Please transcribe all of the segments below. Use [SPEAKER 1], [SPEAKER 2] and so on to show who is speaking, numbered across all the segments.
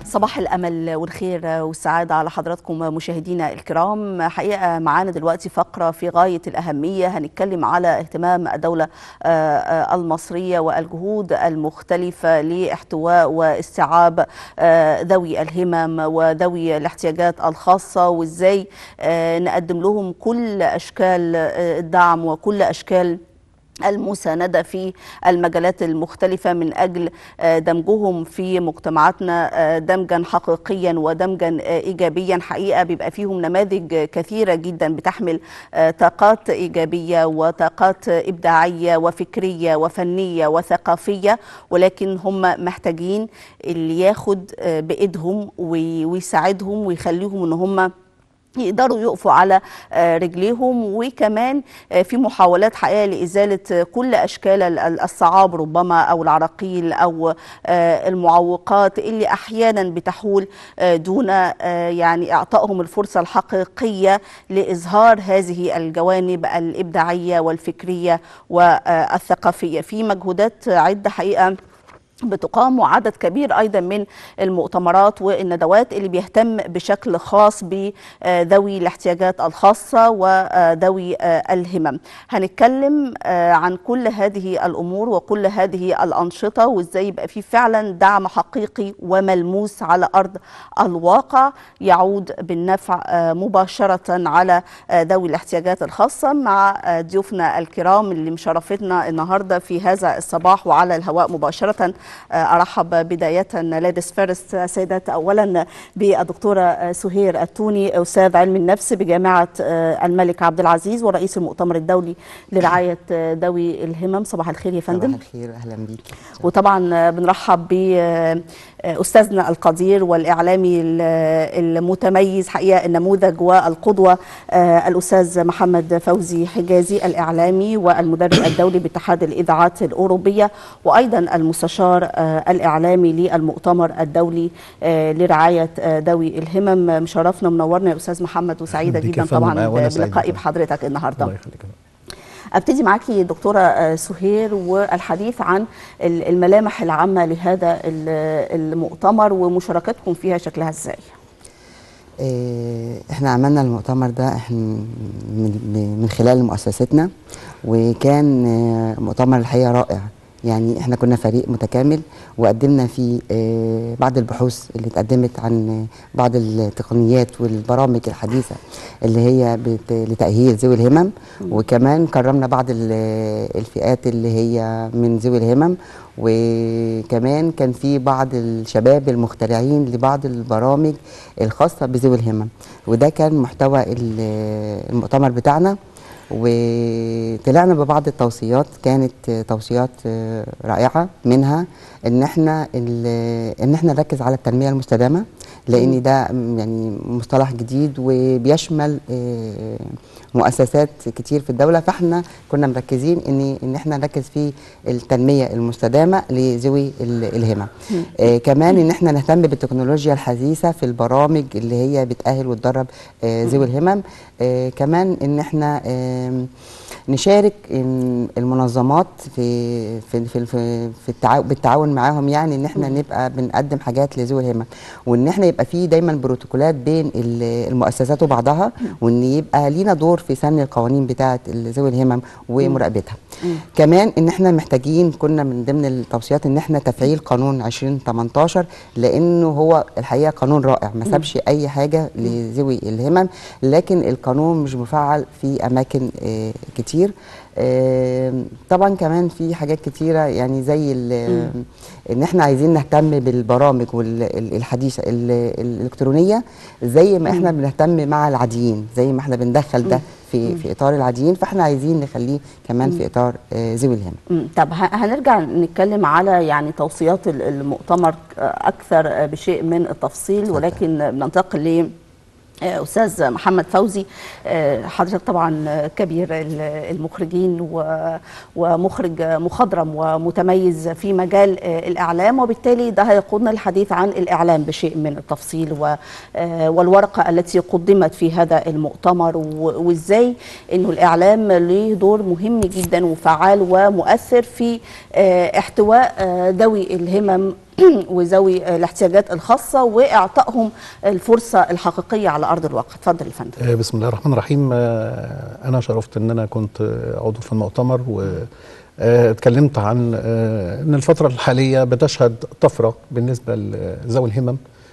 [SPEAKER 1] صباح الامل والخير والسعاده على حضراتكم مشاهدينا الكرام حقيقه معانا دلوقتي فقره في غايه الاهميه هنتكلم على اهتمام الدوله المصريه والجهود المختلفه لاحتواء واستيعاب ذوي الهمم وذوي الاحتياجات الخاصه وازاي نقدم لهم كل اشكال الدعم وكل اشكال المساندة في المجالات المختلفة من أجل دمجهم في مجتمعاتنا دمجا حقيقيا ودمجا إيجابيا حقيقة بيبقى فيهم نماذج كثيرة جدا بتحمل طاقات إيجابية وطاقات إبداعية وفكرية وفنية وثقافية ولكن هم محتاجين اللي ياخد بإيدهم ويساعدهم ويخليهم إن هم يقدروا يقفوا على رجليهم وكمان في محاولات حقيقه لازاله كل اشكال الصعاب ربما او العراقيل او المعوقات اللي احيانا بتحول دون يعني اعطائهم الفرصه الحقيقيه لاظهار هذه الجوانب الابداعيه والفكريه والثقافيه في مجهودات عده حقيقه بتقام وعدد كبير ايضا من المؤتمرات والندوات اللي بيهتم بشكل خاص بذوي الاحتياجات الخاصه وذوي الهمم. هنتكلم عن كل هذه الامور وكل هذه الانشطه وازاي يبقى في فعلا دعم حقيقي وملموس على ارض الواقع يعود بالنفع مباشره على ذوي الاحتياجات الخاصه مع ضيوفنا الكرام اللي مشرفتنا النهارده في هذا الصباح وعلى الهواء مباشره ارحب بدايه ليديز فيرست سيدات اولا بالدكتوره سهير التوني استاذ علم النفس بجامعه الملك عبد العزيز ورئيس المؤتمر الدولي لرعايه ذوي الهمم صباح الخير يا فندم
[SPEAKER 2] صباح الخير اهلا بيك
[SPEAKER 1] وطبعا بنرحب باستاذنا القدير والاعلامي المتميز حقيقه النموذج والقدوه الاستاذ محمد فوزي حجازي الاعلامي والمدرب الدولي باتحاد الاذاعات الاوروبيه وايضا المستشار الاعلامي للمؤتمر الدولي لرعايه ذوي الهمم مشرفنا ومنورنا يا استاذ محمد وسعيده جدا طبعا بلقائي بحضرتك النهارده الله يخليك ابتدي معاكي دكتوره سهير والحديث عن الملامح العامه لهذا المؤتمر ومشاركتكم فيها شكلها ازاي
[SPEAKER 2] احنا عملنا المؤتمر ده احنا من خلال مؤسستنا وكان مؤتمر الحقيقه رائع يعني احنا كنا فريق متكامل وقدمنا فيه بعض البحوث اللي اتقدمت عن بعض التقنيات والبرامج الحديثه اللي هي لتاهيل ذوي الهمم وكمان كرمنا بعض الفئات اللي هي من ذوي الهمم وكمان كان في بعض الشباب المخترعين لبعض البرامج الخاصه بذوي الهمم وده كان محتوى المؤتمر بتاعنا وطلعنا ببعض التوصيات كانت توصيات رائعه منها ان احنا ان احنا نركز على التنميه المستدامه لان ده يعني مصطلح جديد وبيشمل مؤسسات كتير في الدوله فاحنا كنا مركزين ان ان احنا نركز في التنميه المستدامه لذوي الهمم آه كمان ان احنا نهتم بالتكنولوجيا الحديثه في البرامج اللي هي بتاهل وتدرب آه ذوي الهمم آه كمان ان احنا آه نشارك المنظمات في في في, في, في التعاون بالتعاون معاهم يعني ان احنا نبقى بنقدم حاجات لذوي الهمم وان احنا يبقى في دايما بروتوكولات بين المؤسسات وبعضها وان يبقى لينا دور في سن القوانين بتاعه ذوي الهمم ومراقبتها كمان ان احنا محتاجين كنا من ضمن التوصيات ان احنا تفعيل قانون 2018 لانه هو الحقيقه قانون رائع ما سابش اي حاجه لذوي الهمم لكن القانون مش مفعل في اماكن اه كتير طبعا كمان في حاجات كتيره يعني زي ان احنا عايزين نهتم بالبرامج الحديثه الالكترونيه زي ما احنا بنهتم مع العاديين زي ما احنا بندخل ده في في اطار العاديين فاحنا عايزين نخليه كمان في اطار ذوي الهمم.
[SPEAKER 1] طب هنرجع نتكلم على يعني توصيات المؤتمر اكثر بشيء من التفصيل ولكن ننتقل ل استاذ محمد فوزي حضرتك طبعا كبير المخرجين ومخرج مخضرم ومتميز في مجال الاعلام وبالتالي ده هيقودنا للحديث عن الاعلام بشيء من التفصيل والورقه التي قدمت في هذا المؤتمر وازاي انه الاعلام له دور مهم جدا وفعال ومؤثر في احتواء ذوي الهمم وذوي الاحتياجات الخاصه واعطائهم الفرصه الحقيقيه على ارض الواقع اتفضل يا فندم
[SPEAKER 3] آه، بسم الله الرحمن الرحيم آه، انا شرفت ان انا كنت آه، عضو في المؤتمر واتكلمت عن آه، ان الفتره الحاليه بتشهد طفره بالنسبه لذوي الهمم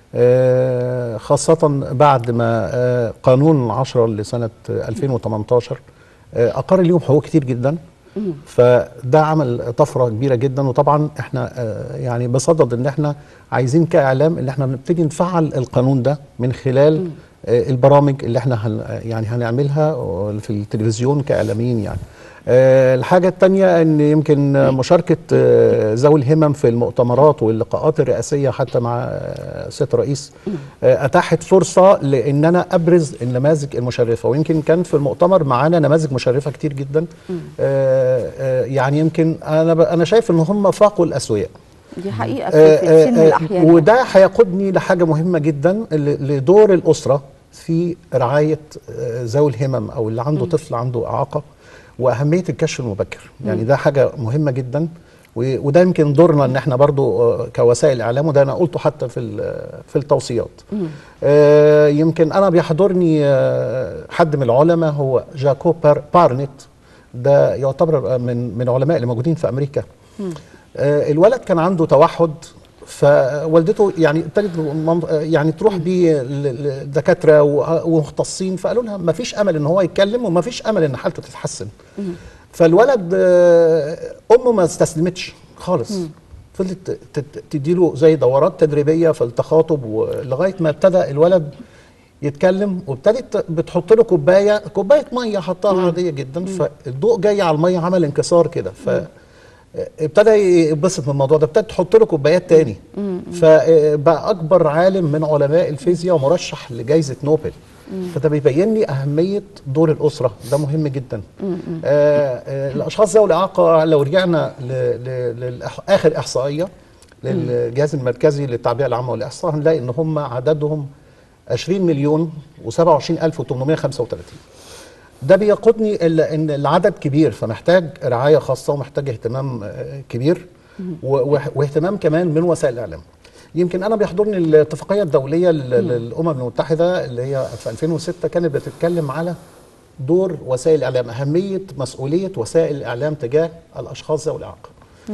[SPEAKER 3] آه، خاصه بعد ما آه، قانون 10 لسنه 2018 آه، اقر ليهم حقوق كتير جدا فده عمل طفره كبيره جدا وطبعا احنا آه، يعني بصدد ان احنا عايزين كاعلام ان احنا نبتدي نفعل القانون ده من خلال آه، البرامج اللي احنا هن يعني هنعملها في التلفزيون كاعلاميين يعني آه، الحاجة التانية ان يمكن مشاركة آه، ذوي الهمم في المؤتمرات واللقاءات الرئاسية حتى مع آه، سيادة الرئيس آه، اتاحت فرصة لان انا ابرز النماذج المشرفة ويمكن كان في المؤتمر معانا نماذج مشرفة كتير جدا آه، آه، يعني يمكن انا ب- انا شايف ان هم فاقوا الاسوياء
[SPEAKER 1] دي حقيقه
[SPEAKER 3] آه،
[SPEAKER 1] في في كتير من
[SPEAKER 3] آه، آه،
[SPEAKER 1] الاحيان
[SPEAKER 3] وده هيقودني لحاجه مهمه جدا ل- لدور الاسره في رعايه آه، ذوي الهمم او اللي عنده طفل عنده اعاقه واهميه الكشف المبكر يعني ده حاجه مهمه جدا و- وده يمكن دورنا ان احنا برضو آه، كوسائل اعلام وده انا قلته حتى في ال- في التوصيات آه، يمكن انا بيحضرني آه، حد من العلماء هو جاكوب بار- بارنت ده يعتبر من من علماء اللي موجودين في امريكا آه، الولد كان عنده توحد فوالدته يعني ابتدت مم- يعني تروح بيه ل- لدكاتره و- ومختصين فقالوا لها ما فيش امل ان هو يتكلم وما فيش امل ان حالته تتحسن فالولد آه، امه ما استسلمتش خالص فضلت ت- ت- تديله زي دورات تدريبيه في التخاطب ولغايه ما ابتدى الولد يتكلم وابتدت بتحط له كوبايه كوبايه ميه حطها عاديه جدا فالضوء جاي على الميه عمل انكسار كده ف ابتدى يتبسط من الموضوع ده ابتدت تحط له كوبايات تاني فبقى اكبر عالم من علماء الفيزياء ومرشح لجائزه نوبل فده بيبين لي اهميه دور الاسره ده مهم جدا آه آه الاشخاص ذوي الاعاقه لو رجعنا لاخر احصائيه للجهاز المركزي للتعبئه العامه والاحصاء هنلاقي ان هم عددهم 20 مليون و27835 ده بيقودني إلى ان العدد كبير فمحتاج رعايه خاصه ومحتاج اهتمام آه، كبير و- وه- واهتمام كمان من وسائل الاعلام يمكن انا بيحضرني الاتفاقيه الدوليه لل- للامم المتحده اللي هي في 2006 كانت بتتكلم على دور وسائل الاعلام اهميه مسؤوليه وسائل الاعلام تجاه الاشخاص ذوي الاعاقه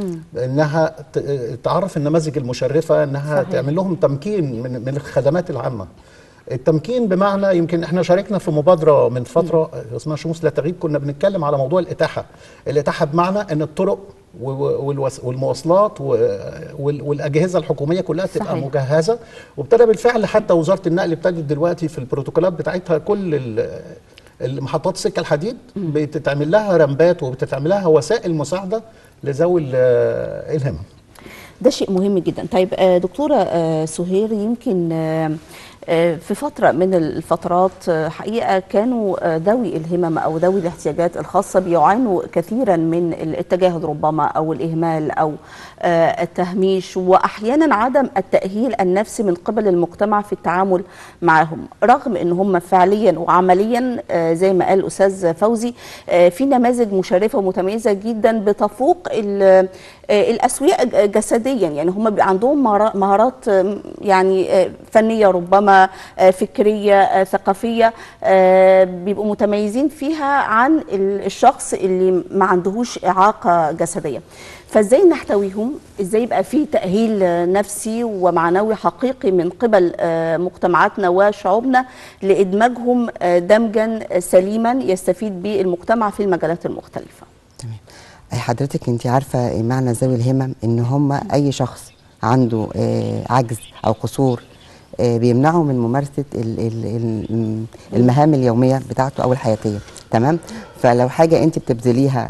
[SPEAKER 3] انها ت- تعرف النماذج المشرفه انها
[SPEAKER 1] صحيح.
[SPEAKER 3] صحيح. تعمل لهم تمكين من من الخدمات العامه التمكين بمعنى يمكن احنا شاركنا في مبادره من فتره اسمها شموس لا تغيب كنا بنتكلم على موضوع الاتاحه الاتاحه بمعنى ان الطرق و- و- والوس- والمواصلات و- وال- والاجهزه الحكوميه كلها تبقى
[SPEAKER 1] صحيح.
[SPEAKER 3] مجهزه وابتدى بالفعل حتى وزاره النقل ابتدت دلوقتي في البروتوكولات بتاعتها كل ال- المحطات السكه الحديد بتتعمل لها رمبات وبتتعمل لها وسائل مساعده لذوي ال- الهمم
[SPEAKER 1] ده شيء مهم جدا طيب آه، دكتورة آه، سهير يمكن آه، آه، في فترة من الفترات آه، حقيقة كانوا آه، ذوي الهمم أو ذوي الاحتياجات الخاصة بيعانوا كثيرا من التجاهل ربما أو الإهمال أو آه، التهميش وأحيانا عدم التأهيل النفسي من قبل المجتمع في التعامل معهم رغم أن هم فعليا وعمليا آه، زي ما قال الأستاذ فوزي آه، في نماذج مشرفة ومتميزة جدا بتفوق ال- آه، الأسوياء ج- جسديا يعني هم بيبقى عندهم مهارا- مهارات آم، يعني آه، فنية ربما آه، فكرية آه، ثقافية آه، بيبقوا متميزين فيها عن ال- الشخص اللي ما عندهوش إعاقة جسدية فازاي نحتويهم ازاي يبقى في تأهيل آه، نفسي ومعنوي حقيقي من قبل آه، مجتمعاتنا وشعوبنا لإدماجهم آه، دمجا سليما يستفيد به المجتمع في المجالات المختلفة
[SPEAKER 2] تمام أي حضرتك انت عارفه إيه معنى ذوي الهمم ان هم اي شخص عنده آه عجز او قصور آه بيمنعه من ممارسه ال- ال- ال- المهام اليوميه بتاعته او الحياتيه تمام فلو حاجه انت بتبذليها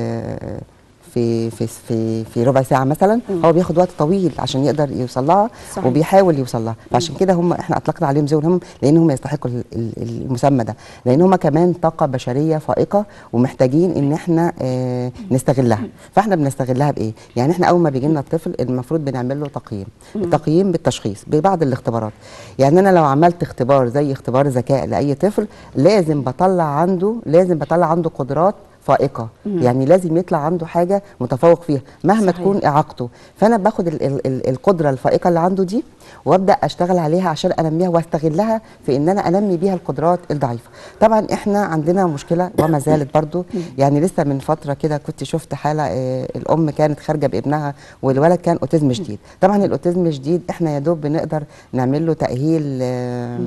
[SPEAKER 2] آه في في في في ربع ساعه مثلا هو بياخد وقت طويل عشان يقدر يوصل لها
[SPEAKER 1] صحيح.
[SPEAKER 2] وبيحاول يوصل لها فعشان كده هم احنا اطلقنا عليهم ذوي الهمم لان هم يستحقوا ال- ال- المسمى ده لان هم كمان طاقه بشريه فائقه ومحتاجين ان احنا آه نستغلها فاحنا بنستغلها بايه يعني احنا اول ما بيجي لنا الطفل المفروض بنعمل له تقييم التقييم بالتشخيص ببعض الاختبارات يعني انا لو عملت اختبار زي اختبار ذكاء لاي طفل لازم بطلع عنده لازم بطلع عنده قدرات فائقه يعني لازم يطلع عنده حاجه متفوق فيها مهما
[SPEAKER 1] صحيح.
[SPEAKER 2] تكون اعاقته فانا باخد ال ال ال القدره الفائقه اللي عنده دي وابدا اشتغل عليها عشان انميها واستغلها في ان انا انمي بيها القدرات الضعيفه طبعا احنا عندنا مشكله وما زالت برضو يعني لسه من فتره كده كنت شفت حاله آه، الام كانت خارجه بابنها والولد كان اوتيزم شديد طبعا الاوتيزم شديد احنا يا دوب بنقدر نعمل له تاهيل آه،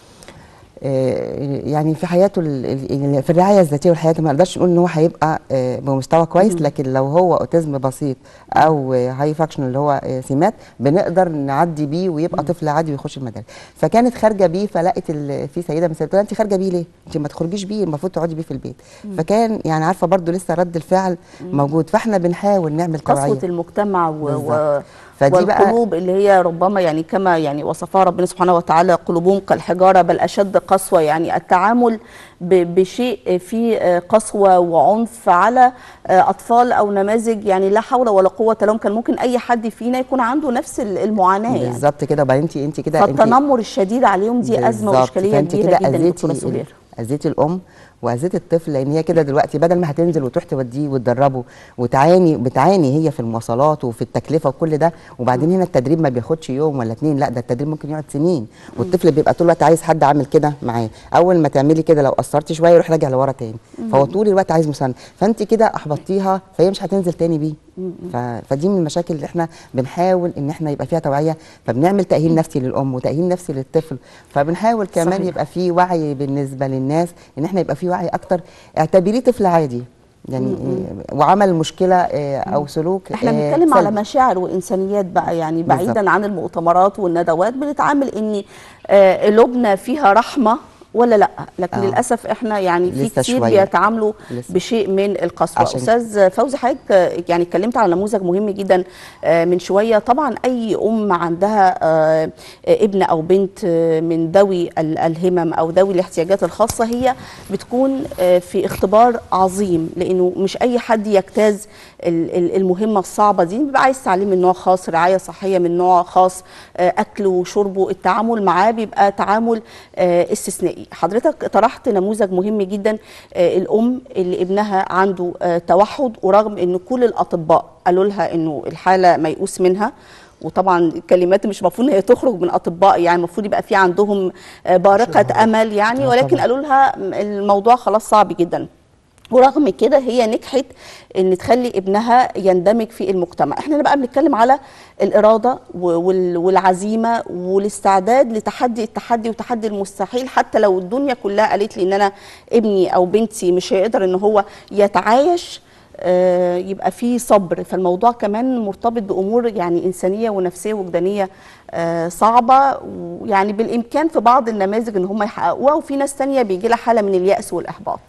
[SPEAKER 2] آه، يعني في حياته ال- ال- في الرعايه الذاتيه والحياه ما نقدرش نقول ان هو هيبقى آه، بمستوى كويس لكن لو هو اوتيزم بسيط او هاي فاكشن اللي هو آه، سمات بنقدر نعدي بيه ويبقى طفل عادي ويخش المدارس فكانت خارجه بيه فلقت ال- في سيده من السيدات بتقول لها، انت خارجه بيه ليه؟ انت ما تخرجيش بيه المفروض تقعدي بيه في البيت فكان يعني عارفه برضو لسه رد الفعل موجود فاحنا بنحاول نعمل توعيه
[SPEAKER 1] قسوة المجتمع و... و...
[SPEAKER 2] بالظبط. فدي بقى-
[SPEAKER 1] والقلوب اللي هي ربما يعني كما يعني وصفها ربنا سبحانه وتعالى قلوبهم كالحجارة بل أشد قسوة يعني التعامل ب... بشيء فيه قسوة وعنف على أطفال أو نماذج يعني لا حول ولا قوة لهم كان ممكن أي حد فينا يكون عنده نفس المعاناة يعني
[SPEAKER 2] بالظبط كده وبعدين انت انت كده انت
[SPEAKER 1] فالتنمر الشديد عليهم دي أزمة
[SPEAKER 2] بالظبط.
[SPEAKER 1] وإشكالية
[SPEAKER 2] فأنت
[SPEAKER 1] كبيرة
[SPEAKER 2] كده
[SPEAKER 1] جدا دكتورة
[SPEAKER 2] أذيتي
[SPEAKER 1] سهير
[SPEAKER 2] اذيتي الام واذيتي الطفل لان هي كده دلوقتي بدل ما هتنزل وتروح توديه وتدربه وتعاني بتعاني هي في المواصلات وفي التكلفه وكل ده وبعدين هنا التدريب ما بياخدش يوم ولا اتنين لا ده التدريب ممكن يقعد سنين والطفل بيبقى طول الوقت عايز حد عامل كده معاه اول ما تعملي كده لو قصرتي شويه يروح راجع لورا تاني فهو طول الوقت عايز مساند فانت كده احبطتيها فهي مش هتنزل تاني بيه ف... فدي من المشاكل اللي احنا بنحاول ان احنا يبقى فيها توعيه فبنعمل تاهيل نفسي للام وتاهيل نفسي للطفل فبنحاول كمان
[SPEAKER 1] صحيح.
[SPEAKER 2] يبقى في وعي بالنسبه للناس ان احنا يبقى في وعي اكتر اعتبريه طفل عادي يعني آه، وعمل مشكله آه، او سلوك
[SPEAKER 1] احنا
[SPEAKER 2] آه،
[SPEAKER 1] بنتكلم على
[SPEAKER 2] سلبي.
[SPEAKER 1] مشاعر وانسانيات بقى يعني
[SPEAKER 2] بالظبط.
[SPEAKER 1] بعيدا عن المؤتمرات والندوات بنتعامل ان آه، قلوبنا فيها رحمه ولا لا لكن
[SPEAKER 2] آه.
[SPEAKER 1] للاسف احنا يعني في
[SPEAKER 2] لسه
[SPEAKER 1] كتير
[SPEAKER 2] شوية.
[SPEAKER 1] بيتعاملوا
[SPEAKER 2] لسه.
[SPEAKER 1] بشيء من القسوه
[SPEAKER 2] عشان
[SPEAKER 1] استاذ فوزي حضرتك آه، يعني اتكلمت على نموذج مهم جدا آه، من شويه طبعا اي ام عندها آه، آه، ابن او بنت آه، من ذوي ال- الهمم او ذوي الاحتياجات الخاصه هي بتكون آه، في اختبار عظيم لانه مش اي حد يجتاز ال- ال- المهمه الصعبه دي بيبقى عايز تعليم من نوع خاص رعايه صحيه من نوع خاص آه، اكله وشربه التعامل معاه بيبقى تعامل آه، استثنائي حضرتك طرحت نموذج مهم جدا آه، الام اللي ابنها عنده آه، توحد ورغم ان كل الاطباء قالوا لها انه الحاله ميؤوس منها وطبعا كلمات مش المفروض ان هي تخرج من اطباء يعني المفروض يبقى في عندهم آه، بارقه امل يعني
[SPEAKER 3] آه،
[SPEAKER 1] ولكن
[SPEAKER 3] طبعاً.
[SPEAKER 1] قالوا لها الموضوع خلاص صعب جدا ورغم كده هي نجحت ان تخلي ابنها يندمج في المجتمع احنا بقى بنتكلم على الاراده و- وال- والعزيمه والاستعداد لتحدي التحدي وتحدي المستحيل حتى لو الدنيا كلها قالت لي ان انا ابني او بنتي مش هيقدر ان هو يتعايش آه، يبقى في صبر فالموضوع كمان مرتبط بامور يعني انسانيه ونفسيه وجدانيه آه، صعبه ويعني بالامكان في بعض النماذج ان هم يحققوها وفي ناس تانية بيجي لها حاله من الياس والاحباط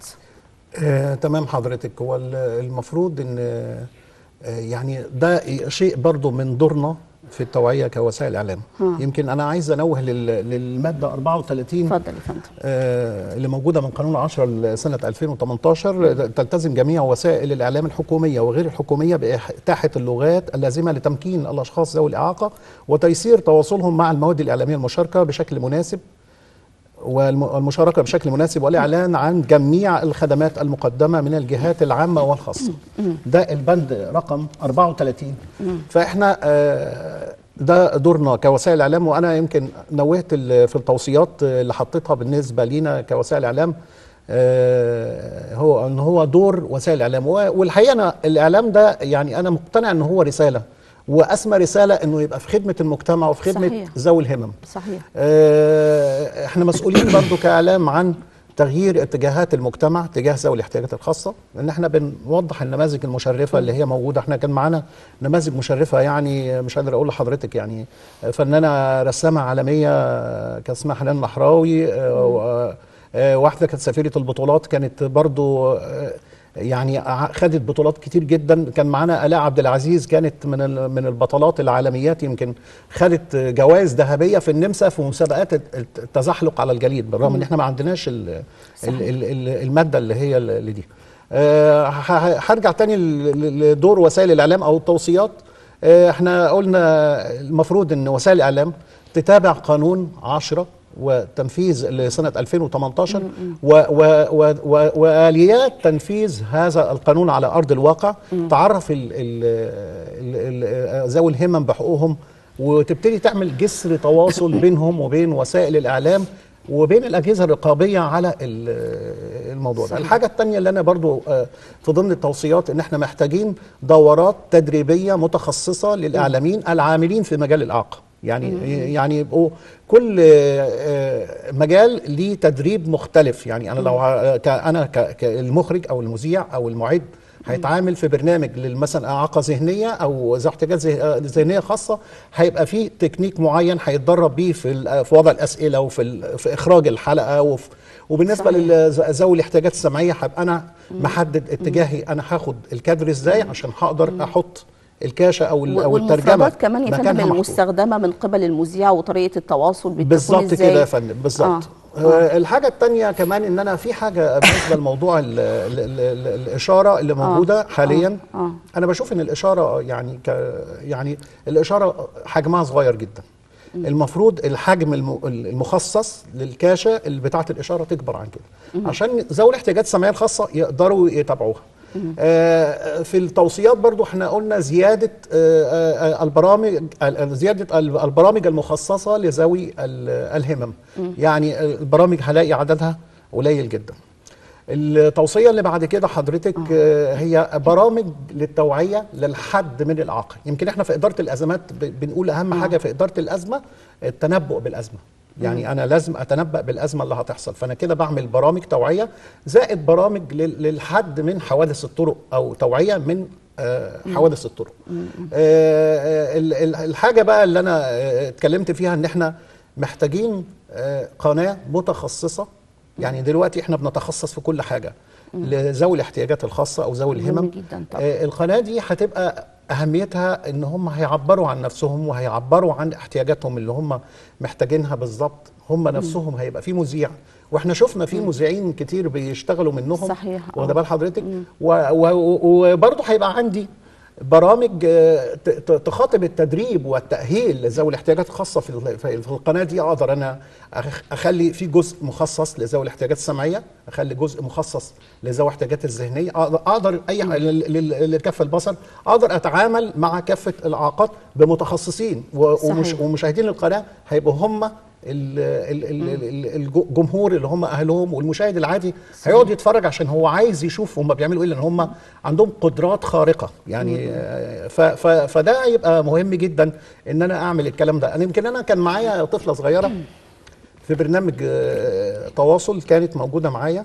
[SPEAKER 3] آه، تمام حضرتك هو ال- المفروض ان آه، يعني ده شيء برضو من دورنا في التوعيه كوسائل اعلام
[SPEAKER 1] ها.
[SPEAKER 3] يمكن انا عايز انوه لل- للماده 34
[SPEAKER 1] اتفضل يا فندم
[SPEAKER 3] آه، اللي موجوده من قانون 10 لسنه 2018 تلتزم جميع وسائل الاعلام الحكوميه وغير الحكوميه باتاحه اللغات اللازمه لتمكين الاشخاص ذوي الاعاقه وتيسير تواصلهم مع المواد الاعلاميه المشاركه بشكل مناسب والمشاركه بشكل مناسب والاعلان عن جميع الخدمات المقدمه من الجهات العامه والخاصه. ده البند رقم 34 فاحنا آه، ده دورنا كوسائل اعلام وانا يمكن نوهت ال- في التوصيات اللي حطيتها بالنسبه لينا كوسائل اعلام آه، هو ان هو دور وسائل الاعلام و- والحقيقه انا الاعلام ده يعني انا مقتنع ان هو رساله واسمى رساله انه يبقى في خدمه المجتمع وفي خدمه
[SPEAKER 1] صحيح.
[SPEAKER 3] ذوي الهمم.
[SPEAKER 1] صحيح
[SPEAKER 3] آه، احنا مسؤولين برضو كاعلام عن تغيير اتجاهات المجتمع تجاه ذوي الاحتياجات الخاصه لان احنا بنوضح النماذج المشرفه اللي هي موجوده احنا كان معانا نماذج مشرفه يعني مش قادر اقول لحضرتك يعني فنانه رسامه عالميه آه، كان اسمها حنان نحراوي آه، و- آه، واحده كانت سفيره البطولات كانت برضو آه، يعني ع- خدت بطولات كتير جدا كان معانا الاء عبد العزيز كانت من ال- من البطلات العالميات يمكن خدت جوائز ذهبيه في النمسا في مسابقات الت- التزحلق على الجليد بالرغم ان احنا ما عندناش ال ال ال ال الماده اللي هي ال- اللي دي آه، ه- ه- هرجع تاني ل- ل- لدور وسائل الاعلام او التوصيات آه، احنا قلنا المفروض ان وسائل الاعلام تتابع قانون 10 وتنفيذ لسنه 2018 و و و و واليات تنفيذ هذا القانون على ارض الواقع تعرف ال ال ال ال ذوي الهمم بحقوقهم وتبتدي تعمل جسر تواصل بينهم وبين وسائل الاعلام وبين الاجهزه الرقابيه على ال- الموضوع ده الحاجه الثانيه اللي انا برضو آه، في ضمن التوصيات ان احنا محتاجين دورات تدريبيه متخصصه للاعلاميين العاملين في مجال الاعاقه يعني يعني يبقوا كل آه، مجال ليه تدريب مختلف يعني انا لو ع- ك- انا ك- كالمخرج او المذيع او المعد هيتعامل في برنامج للمثلا اعاقه ذهنيه او ذو احتياجات ذه- آه، ذهنيه خاصه هيبقى فيه تكنيك معين هيتدرب بيه في ال- في وضع الاسئله وفي ال- في اخراج الحلقه وفي وبالنسبه
[SPEAKER 1] صحيح.
[SPEAKER 3] لذوي الاحتياجات السمعيه هبقى انا محدد اتجاهي انا هاخد الكادر ازاي عشان هقدر احط الكاشه او ال- او الترجمه
[SPEAKER 1] والمفردات كمان يا
[SPEAKER 3] مكانها
[SPEAKER 1] فندم
[SPEAKER 3] محطوط.
[SPEAKER 1] المستخدمه من قبل المذيع وطريقه التواصل بتكون
[SPEAKER 3] بالظبط
[SPEAKER 1] ازاي
[SPEAKER 3] كده يا فندم بالظبط
[SPEAKER 1] آه.
[SPEAKER 3] آه. الحاجه الثانيه كمان ان انا في حاجه بالنسبه لموضوع ال ال ال ال الاشاره اللي موجوده حاليا
[SPEAKER 1] آه. آه.
[SPEAKER 3] انا بشوف ان الاشاره يعني ك يعني الاشاره حجمها صغير جدا المفروض الحجم الم- المخصص للكاشه اللي بتاعه الاشاره تكبر عن كده عشان ذوي الاحتياجات السمعيه الخاصه يقدروا يتابعوها آه، في التوصيات برضو احنا قلنا زيادة آه، آه، البرامج ال- زيادة ال- البرامج المخصصة لذوي ال- الهمم يعني البرامج هلاقي عددها قليل جدا التوصية اللي بعد كده حضرتك آه، هي برامج للتوعية للحد من الإعاقة يمكن احنا في إدارة الأزمات ب- بنقول أهم حاجة في إدارة الأزمة التنبؤ بالأزمة يعني أنا لازم أتنبأ بالأزمة اللي هتحصل فأنا كده بعمل برامج توعية زائد برامج لل- للحد من حوادث الطرق أو توعية من آه، حوادث الطرق آه، آه، ال- ال- الحاجة بقى اللي أنا آه، اتكلمت فيها إن احنا محتاجين آه، قناة متخصصة يعني دلوقتي احنا بنتخصص في كل حاجه لذوي الاحتياجات الخاصه او ذوي
[SPEAKER 1] مهم
[SPEAKER 3] الهمم
[SPEAKER 1] جدا طبعا.
[SPEAKER 3] آه القناه دي هتبقى اهميتها ان هم هيعبروا عن نفسهم وهيعبروا عن احتياجاتهم اللي هم محتاجينها بالظبط هم نفسهم هيبقى في مذيع واحنا شفنا في مذيعين كتير بيشتغلوا منهم
[SPEAKER 1] صحيح،
[SPEAKER 3] واخده
[SPEAKER 1] آه.
[SPEAKER 3] بال حضرتك و- و- وبرضه هيبقى عندي برامج آه، ت- ت- تخاطب التدريب والتأهيل لذوي الاحتياجات الخاصة في ال- في في القناة دي أقدر أنا أخ- أخلي في جزء مخصص لذوي الاحتياجات السمعية أخلي جزء مخصص لذوي الاحتياجات الذهنية أقدر, أقدر أي لل- لل- لكف البصر أقدر أتعامل مع كافة الإعاقات بمتخصصين و- ومش
[SPEAKER 1] صحيح.
[SPEAKER 3] ومشاهدين القناة هيبقوا هم ال- ال- ال- ال- الجمهور اللي هم اهلهم والمشاهد العادي هيقعد يتفرج عشان هو عايز يشوف هم بيعملوا ايه لان هم عندهم قدرات خارقه يعني آه، ف ف فده هيبقى مهم جدا ان انا اعمل الكلام ده انا يمكن انا كان معايا طفله صغيره في برنامج آه، تواصل كانت موجوده معايا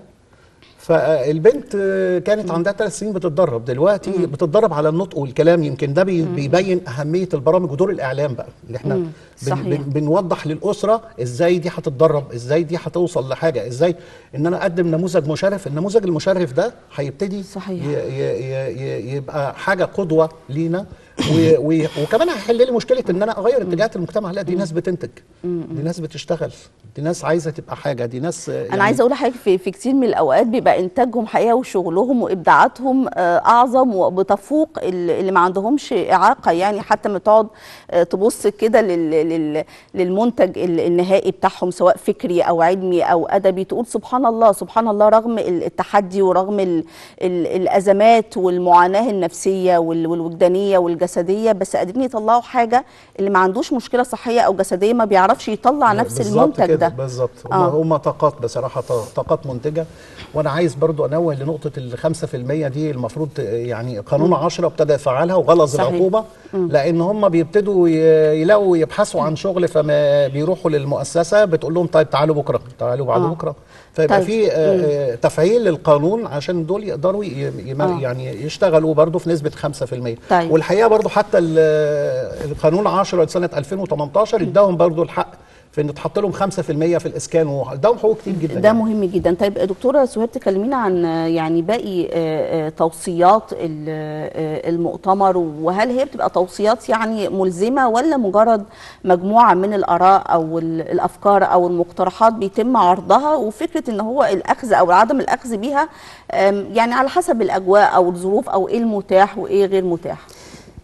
[SPEAKER 3] فالبنت آه، كانت عندها ثلاث سنين بتتدرب دلوقتي بتتدرب على النطق والكلام يمكن ده بي- بيبين اهميه البرامج ودور الاعلام بقى اللي احنا بن
[SPEAKER 1] صحيح.
[SPEAKER 3] بن بنوضح للاسره ازاي دي هتتدرب ازاي دي هتوصل لحاجه ازاي ان انا اقدم نموذج مشرف النموذج المشرف ده هيبتدي
[SPEAKER 1] صحيح.
[SPEAKER 3] ي- ي- ي- يبقى حاجه قدوه لينا و- و- وكمان هيحل لي مشكله ان انا اغير اتجاهات المجتمع لا دي ناس بتنتج دي ناس بتشتغل دي ناس عايزه تبقى حاجه دي ناس آه،
[SPEAKER 1] انا
[SPEAKER 3] يعني
[SPEAKER 1] عايزه اقول لحضرتك في, في كتير من الاوقات بيبقى انتاجهم حقيقه وشغلهم وابداعاتهم آه، اعظم وبتفوق ال- اللي ما عندهمش اعاقه يعني حتى ما تقعد آه، تبص كده لل- لل- للمنتج ال- النهائي بتاعهم سواء فكري او علمي او ادبي تقول سبحان الله سبحان الله رغم ال- التحدي ورغم ال ال الازمات والمعاناه النفسيه وال- والوجدانيه والجسديه بس قادرين يطلعوا حاجه اللي ما عندوش مشكله صحيه او جسديه ما بيعرفش يطلع نفس
[SPEAKER 3] بالظبط
[SPEAKER 1] المنتج
[SPEAKER 3] كده،
[SPEAKER 1] ده
[SPEAKER 3] بالظبط هم,
[SPEAKER 1] آه.
[SPEAKER 3] هم طاقات بصراحه ط- طاقات منتجه وانا عايز برضو انوه لنقطه ال 5% دي المفروض ت- يعني قانون 10 ابتدى يفعلها وغلظ
[SPEAKER 1] صحيح.
[SPEAKER 3] العقوبه لان هم بيبتدوا ي- يلاقوا يبحثوا عن شغل فما بيروحوا للمؤسسه بتقول لهم طيب تعالوا بكره تعالوا بعد
[SPEAKER 1] آه.
[SPEAKER 3] بكره فيبقى
[SPEAKER 1] طيب.
[SPEAKER 3] في آه، آه، تفعيل للقانون عشان دول يقدروا ي- يم-
[SPEAKER 1] آه.
[SPEAKER 3] يعني يشتغلوا برضو في نسبه 5%
[SPEAKER 1] طيب.
[SPEAKER 3] والحقيقه برضو حتى ال- القانون 10 سنه 2018 اداهم برضو الحق في ان تحط لهم 5% في الاسكان واداهم حقوق كتير جدا
[SPEAKER 1] ده
[SPEAKER 3] يعني.
[SPEAKER 1] مهم جدا طيب دكتوره سهير تكلمينا عن آه، يعني باقي آه، آه، توصيات ال- آه، المؤتمر وهل هي بتبقى توصيات يعني ملزمه ولا مجرد مجموعه من الاراء او ال- الافكار او المقترحات بيتم عرضها وفكره ان هو الاخذ او عدم الاخذ بيها آم، يعني على حسب الاجواء او الظروف او ايه المتاح وايه غير متاح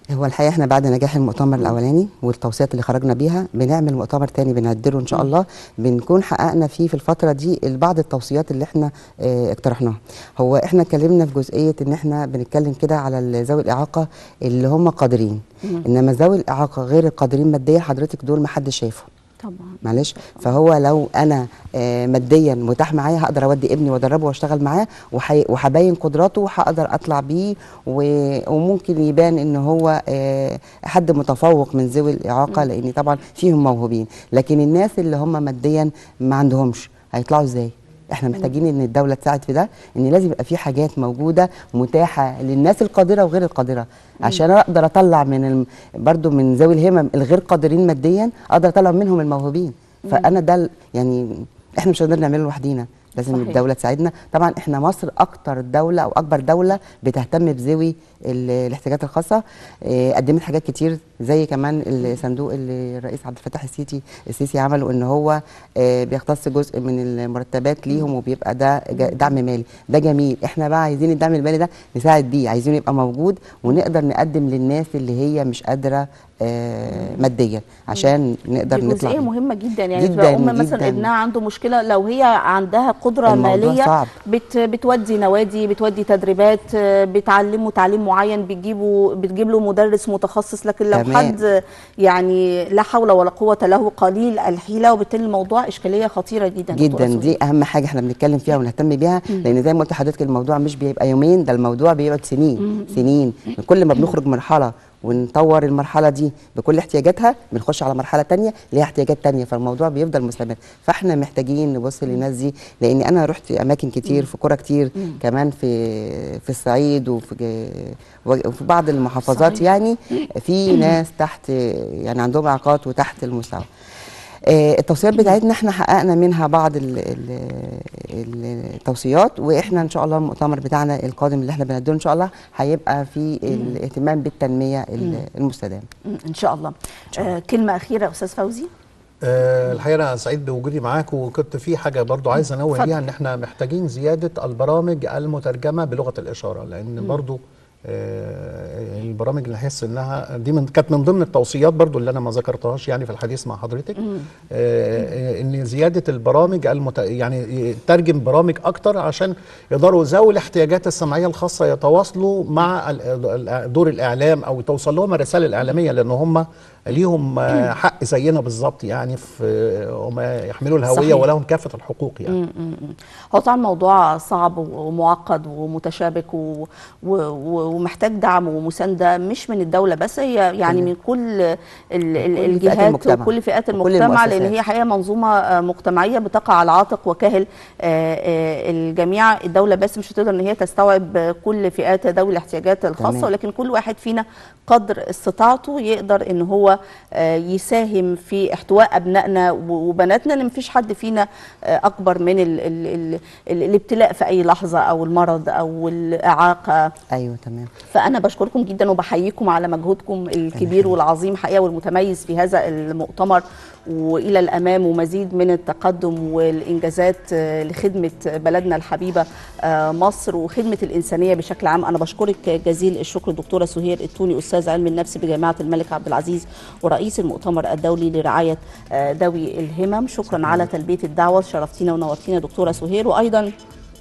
[SPEAKER 2] هو الحقيقه احنا بعد نجاح المؤتمر الاولاني والتوصيات اللي خرجنا بيها بنعمل مؤتمر تاني بنعدله ان شاء الله بنكون حققنا فيه في الفتره دي بعض التوصيات اللي احنا اه اقترحناها هو احنا اتكلمنا في جزئيه ان احنا بنتكلم كده على ذوي الاعاقه اللي هم قادرين انما ذوي الاعاقه غير القادرين ماديا حضرتك دول ما حدش شايفهم
[SPEAKER 1] طبعا
[SPEAKER 2] معلش فهو لو انا آه، ماديا متاح معايا هقدر اودي ابني وادربه واشتغل معاه وحي- وهبين قدراته وهقدر اطلع بيه و- وممكن يبان ان هو آه، حد متفوق من ذوي الاعاقه لان طبعا فيهم موهوبين لكن الناس اللي هم ماديا ما عندهمش هيطلعوا ازاي احنا محتاجين ان الدوله تساعد في ده ان لازم يبقى في حاجات موجوده متاحه للناس القادره وغير القادره عشان اقدر اطلع من الم... برضو من ذوي الهمم الغير قادرين ماديا اقدر اطلع منهم الموهوبين فانا ده ال- يعني احنا مش هنقدر نعمله لوحدينا لازم
[SPEAKER 1] صحيح.
[SPEAKER 2] صحيح. الدوله تساعدنا طبعا احنا مصر اكتر دوله او اكبر دوله بتهتم بذوي ال- الاحتياجات الخاصه اه قدمت حاجات كتير زي كمان الصندوق اللي الرئيس عبد الفتاح السيسي السيسي عمله ان هو اه بيختص جزء من المرتبات ليهم وبيبقى ده جا- دعم مالي ده جميل احنا بقى عايزين الدعم المالي ده نساعد بيه عايزينه يبقى موجود ونقدر نقدم للناس اللي هي مش قادره اه ماديا عشان نقدر
[SPEAKER 1] دي
[SPEAKER 2] نطلع
[SPEAKER 1] جزئيه
[SPEAKER 2] بيه.
[SPEAKER 1] مهمه جدا يعني
[SPEAKER 2] جداً،
[SPEAKER 1] تبقى ام مثلا
[SPEAKER 2] جداً.
[SPEAKER 1] ابنها عنده مشكله لو هي عندها قدره
[SPEAKER 2] الموضوع
[SPEAKER 1] ماليه
[SPEAKER 2] صعب.
[SPEAKER 1] بت بتودي نوادي بتودي تدريبات آه، بتعلمه تعليم معين بتجيبه بتجيب له مدرس متخصص لكن لو
[SPEAKER 2] تمام.
[SPEAKER 1] حد يعني لا حول ولا قوه له قليل الحيله وبالتالي الموضوع اشكاليه خطيره جدا دكتورة
[SPEAKER 2] جدا
[SPEAKER 1] سهير.
[SPEAKER 2] دي اهم حاجه احنا بنتكلم فيها ونهتم بيها لان زي ما قلت لحضرتك الموضوع مش بيبقى يومين ده الموضوع بيقعد سنين سنين كل ما بنخرج مرحله ونطور المرحله دي بكل احتياجاتها بنخش على مرحله تانية ليها احتياجات تانية فالموضوع بيفضل مستمر فاحنا محتاجين نبص للناس دي لان انا رحت في اماكن كتير في قرى كتير كمان في في الصعيد وفي ج- وفي بعض المحافظات
[SPEAKER 1] صحيح.
[SPEAKER 2] يعني في ناس تحت يعني عندهم اعاقات وتحت المستوى آه، التوصيات بتاعتنا احنا حققنا منها بعض ال- ال- ال- التوصيات واحنا ان شاء الله المؤتمر بتاعنا القادم اللي احنا بنقدمه ان شاء الله هيبقى في الاهتمام بالتنميه ال- المستدامه
[SPEAKER 1] مم، ان شاء الله آه كلمه اخيره يا استاذ فوزي
[SPEAKER 3] آه، الحقيقه انا سعيد بوجودي معاك وكنت في حاجه برضو عايز انوه
[SPEAKER 1] اتفضل.
[SPEAKER 3] ليها ان احنا محتاجين زياده البرامج المترجمه بلغه الاشاره لان برضو آه، البرامج اللي نحس انها دي من كانت من ضمن التوصيات برضو اللي انا ما ذكرتهاش يعني في الحديث مع حضرتك آه، ان زياده البرامج المت... يعني ترجم برامج اكتر عشان يقدروا ذوي الاحتياجات السمعيه الخاصه يتواصلوا مع ال- ال- دور الاعلام او توصل لهم الرساله الاعلاميه لان هم ليهم آه، حق زينا بالظبط يعني في هم يحملوا الهويه
[SPEAKER 1] صحيح.
[SPEAKER 3] ولهم كافه الحقوق يعني
[SPEAKER 1] مم، مم، مم. هو طبعا موضوع صعب ومعقد ومتشابك و... و... و- ومحتاج دعم ومسانده مش من الدوله بس هي يعني من كل ال... ال...
[SPEAKER 2] فئات
[SPEAKER 1] الجهات
[SPEAKER 2] المجتمع.
[SPEAKER 1] وكل فئات
[SPEAKER 2] وكل
[SPEAKER 1] المجتمع لان
[SPEAKER 2] المؤسسات.
[SPEAKER 1] هي حقيقه منظومه آه، مجتمعيه بتقع على عاتق وكاهل آه، آه، الجميع الدوله بس مش هتقدر ان هي تستوعب آه، كل فئات ذوي الاحتياجات الخاصه
[SPEAKER 2] تمام.
[SPEAKER 1] ولكن كل واحد فينا قدر استطاعته يقدر ان هو آه، يساهم في احتواء ابنائنا و- وبناتنا ان مفيش حد فينا آه، اكبر من ال ال ال ال الابتلاء في اي لحظه او المرض او الاعاقه
[SPEAKER 2] ايوه تمام
[SPEAKER 1] فانا بشكركم جدا وبحييكم على مجهودكم الكبير والعظيم حقيقه والمتميز في هذا المؤتمر والى الامام ومزيد من التقدم والانجازات آه، لخدمه بلدنا الحبيبه آه، مصر وخدمه الانسانيه بشكل عام انا بشكرك جزيل الشكر دكتوره سهير التوني استاذ علم النفس بجامعه الملك عبد العزيز ورئيس المؤتمر الدولي لرعايه آه، ذوي الهمم شكرا على تلبيه الدعوه شرفتينا ونورتينا دكتوره سهير وايضا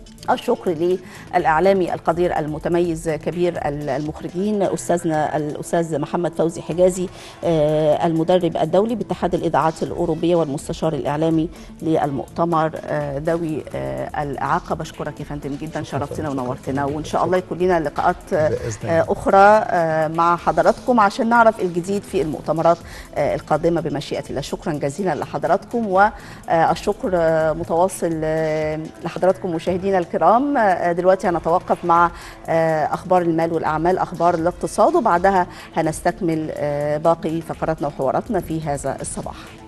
[SPEAKER 1] الشكر للاعلامي القدير المتميز كبير المخرجين استاذنا الاستاذ محمد فوزي حجازي آه، المدرب الدولي باتحاد الاذاعات الاوروبيه والمستشار الاعلامي للمؤتمر آه، ذوي آه، الاعاقه بشكرك يا فندم جدا شرفتنا ونورتنا وان شاء الله يكون لنا لقاءات آه،
[SPEAKER 3] بإذن الله.
[SPEAKER 1] آه، اخرى آه، مع حضراتكم عشان نعرف الجديد في المؤتمرات آه، القادمه بمشيئه الله شكرا جزيلا لحضراتكم والشكر آه، متواصل آه، لحضراتكم مشاهدينا الكرام آه، دلوقتي هنتوقف مع آه، اخبار المال والاعمال اخبار الاقتصاد وبعدها هنستكمل آه، باقي فقراتنا وحواراتنا في هذا الصباح